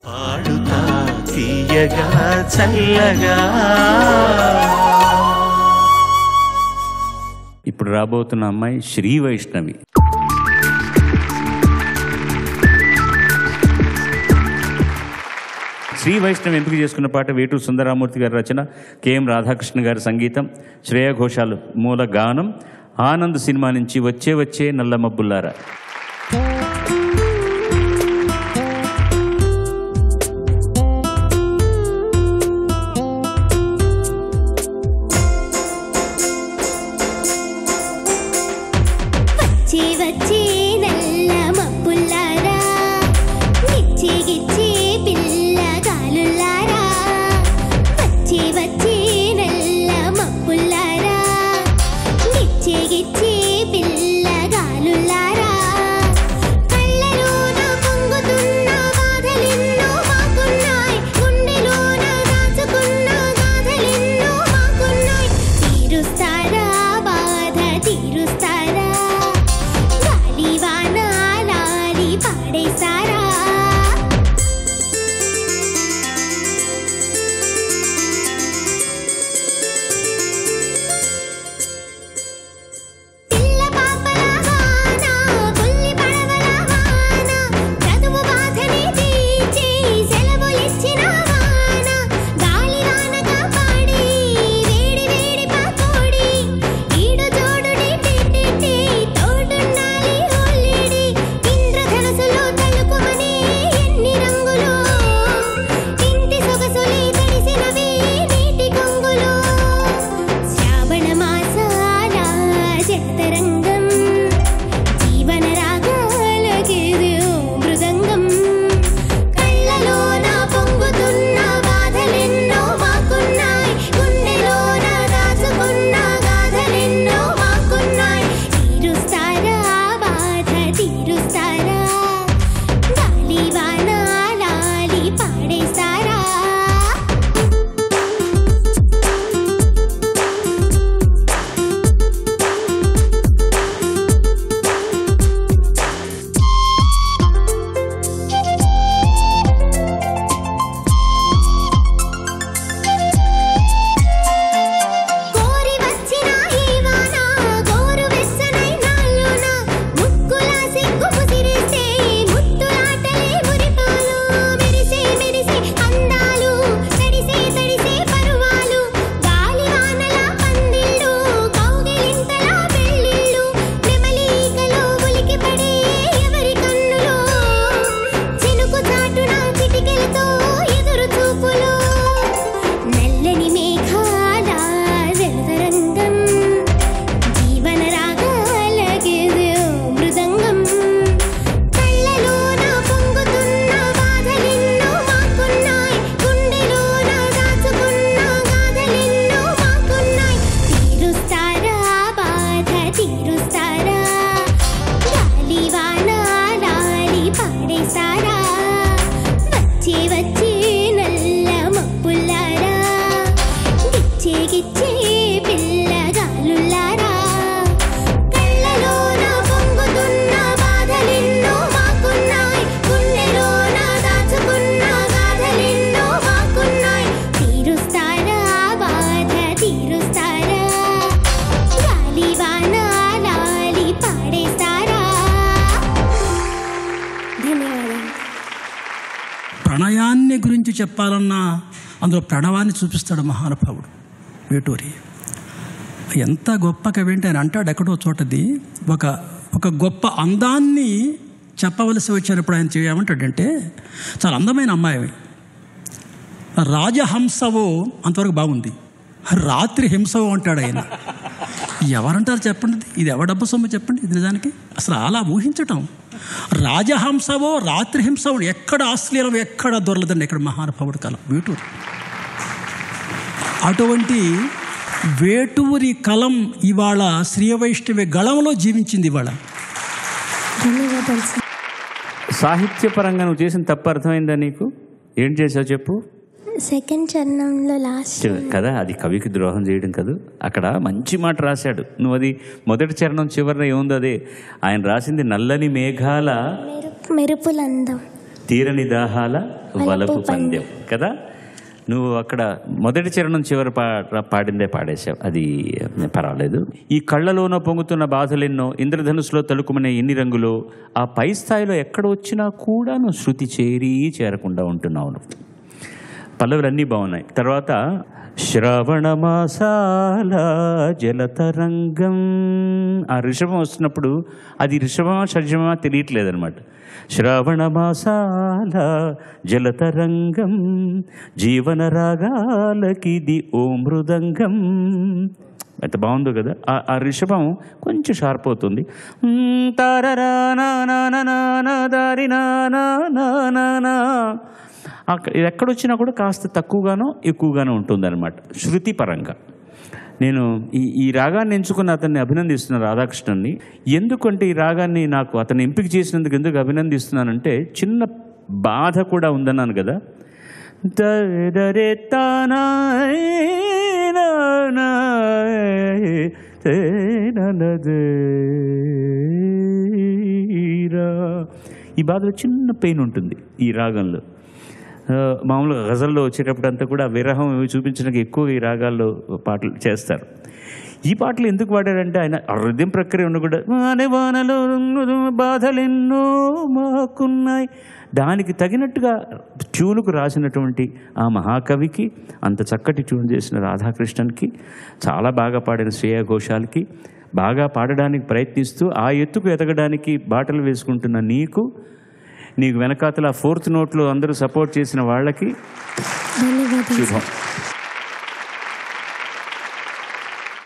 పాడుతా తీయగా చల్లగా ఇప్పుడు రాబోతున్న అమ్మాయి శ్రీ వైష్ణవి శ్రీ వైష్ణవి ఎంపిక చేసుకున్న పాట వేటూరు సుందరామూర్తి గారి రచన కెఎం రాధాకృష్ణ గారి సంగీతం శ్రేయ ఘోషాల్ మూల గానం ఆనంద్ సినిమా నుంచి వచ్చే వచ్చే నల్ల మబ్బుల్లారా వచ్చి వచ్చి నల్ల మబ్బుల్లారా గిచ్చి గిచ్చి పిల్లగాలుల్లారా వచ్చి వచ్చి నల్ల మబ్బుల్లారా గిచ్చి గిచ్చి పిల్లగాలుల్లారా కళ్ళలోన పొంగుతున్న బాధలెన్నో మాకున్నాయి గుండెలోన దాచుకున్న గాథలెన్నో మాకున్నాయి తీరుస్తారా బాధ తీరుస్తారా గాలి వాన లాలి పాడేస్తారా పిల్ల పాపల వాన పుల్లి పడవల వాన చదువు బాధని తీర్చి సెలవులిచ్చిన వాన గాలి వాన కాపాడి వేడి వేడి పాకోడి ఈడు జోడుడి టిటిటి తోడుండాలి ఓలిడి ఇంద్రధనుసులో తలుకుమని ఎన్ని రంగులు ఇంటి సొగసులే తడిసినవి నీటి కొంగులు శ్రావణ మాసాల జతరంగం జీవన రాగాలకిది మృదంగం కళ్ళలోన పొంగుతున్న బాధలెన్నో మాకున్నాయి గుండెలోన దాచుకున్న గాథలెన్నో మాకున్నాయి తీరుస్తారా బాధ తీరుస్తారా గాలి వాన లాలి పాడేస్తారా కోరి వచ్చిన ఈ వాన గోరు వెచ్చనై నాలోన ముక్కుల సిగ్గు ముసిరిస్తే ముత్తులాటలే మురిపాలు మెరిసే మెరిసే అందాలు తడిసే తడిసే పరువాలు గాలి వానల పందిళ్ళు కౌగిలింతల పెళ్ళిళ్ళు నెమలీకలో ఉలికి పడే ఎవరి కన్నులో చినుకు చాటున చిటికెలతో ఎదురు చూపులు నల్లని మేఘాల జలతరంగం జీవన రాగాలగిదు మృదంగం కళ్ళలోన పొంగుతున్న బాధలెన్నో మాకున్నాయి గుండెలోన దాచుకున్న గాథలెన్నో మాకున్నాయి తీరుస్తారా బాధ తీరుస్తారా గాలి వాన లాలి పాడేస్తారా వచ్చే వచ్చే నల్ల మబ్బుల్లారా గిచ్చే గిచ్చే పిల్లగాలుల్లారా కళ్ళలోన పొంగుతున్న బాధలెన్నో మాకున్నాయి గుండెలోన దాచుకున్న గాథలెన్నో మాకున్నాయి తీరుస్తారా బాధ తీరుస్తారా గాలి వాన లాలి పాడేస్తారా ధన్యవాదాలు ప్రణయాన్ని గురించి చెప్పాలన్నా అందులో ప్రణవాన్ని చూపిస్తాడు మహానుభావుడు వేటూరి ఎంత గొప్ప కవి అంటే ఆయన అంటాడు ఎక్కడో చోటది ఒక ఒక గొప్ప అందాన్ని చెప్పవలసి వచ్చినప్పుడు ఆయన చేయమంటాడంటే చాలా అందమైన అమ్మాయి ఆమె. రాజహంసవో అంతవరకు బాగుంది రాత్రి హింసవో అంటాడు ఆయన ఎవరంటారు చెప్పండి ఇది ఎవరి డబ్బు సొమ్ము చెప్పండి ఇది నిజానికి అసలు అలా ఊహించటం రాజహంసవో రాత్రి హింసవో ఎక్కడ ఆశ్లీలం ఎక్కడ దొరలదండి ఇక్కడ మహానుభావుడు కాలం వేటూరు అటువంటి వేటూరి కలం ఇవాళ శ్రీ వైష్ణవి గళంలో జీవించింది ఇవాళ ధన్యవాదాలు సార్ సాహిత్యపరంగా నువ్వు చేసిన తప్పు అర్థమైందా నీకు ఏం చేసావు చెప్పు సెకండ్ చరణంలో లాస్ట్ చె- కదా అది కవికి ద్రోహం చేయడం కాదు అక్కడ మంచి మాట రాశాడు నువ్వు అది మొదటి చరణం చివరన ఏముందో అదే ఆయన రాసింది నల్లని మేఘాల మెరుపు మెరుపులందం తీరని దాహాల వలపు పందెం కదా నువ్వు అక్కడ మొదటి చరణం చివరి పా పాడిందే పాడేశావు అది పర్వాలేదు ఈ కళ్ళలోనో పొంగుతున్న బాధలెన్నో ఇంద్రధనుసులో తలుకుమనే ఎన్ని రంగులు ఆ పై స్థాయిలో ఎక్కడ వచ్చినా కూడా నువ్వు శృతి చేరి చేరకుండా ఉంటున్నావు నువ్వు పల్లవులు అన్నీ బాగున్నాయి తర్వాత శ్రవణ మాసాల జలతరంగం ఆ ఋషభం వస్తున్నప్పుడు అది ఋషభమా షడ్జమా తెలియట్లేదు అనమాట శ్రవణ మాసాల జలతరంగం జీవన రాగాలకిది ఓ మృదంగం ఎంత బాగుందో కదా ఆ ఆ ఋషభం కొంచెం షార్ప్ అవుతుంది మ్, తారరా నా నా నా నా నా దారి నా నా నా నా నా. అక్క- ఇది ఎక్కడొచ్చినా కూడా కాస్త తక్కువగానో ఎక్కువగానో ఉంటుందన్నమాట శృతి పరంగా నేను ఈ ఈ రాగాన్ని ఎంచుకున్న అతన్ని అభినందిస్తున్నాను రాధాకృష్ణన్ని ఎందుకంటే ఈ రాగాన్ని నాకు అతను ఎంపిక చేసినందుకు ఎందుకు అభినందిస్తున్నానంటే చిన్న బాధ కూడా ఉందన్నాను కదా దరే తానాయ్ నానాయ్ తేననదేరా. ఈ బాధలో చిన్న పెయిన్ ఉంటుంది ఈ రాగంలో ఆ, మామూలుగా గజల్లో వచ్చేటప్పుడు అంతా కూడా విరహం ఇవి చూపించడానికి ఎక్కువ ఈ రాగాల్లో పాటలు చేస్తారు ఈ పాటలు ఎందుకు పాడారంటే ఆయన హృదయం ప్రక్రియ ఉన్న కూడా వానే వానలో రంగులు బాధలెన్నో మాకున్నాయి దానికి తగినట్టుగా ట్యూన్కు రాసినటువంటి ఆ మహాకవికి అంత చక్కటి ట్యూన్ చేసిన రాధాకృష్ణన్కి చాలా బాగా పాడిన శ్రేయ ఘోషాల్కి బాగా పాడడానికి ప్రయత్నిస్తూ ఆ ఎత్తుకు ఎదగడానికి బాటలు వేసుకుంటున్న నీకు నీకు వెనకాతల ఫోర్త్ నోట్లో అందరూ సపోర్ట్ చేసిన వాళ్ళకి ధన్యవాదాలు శుభం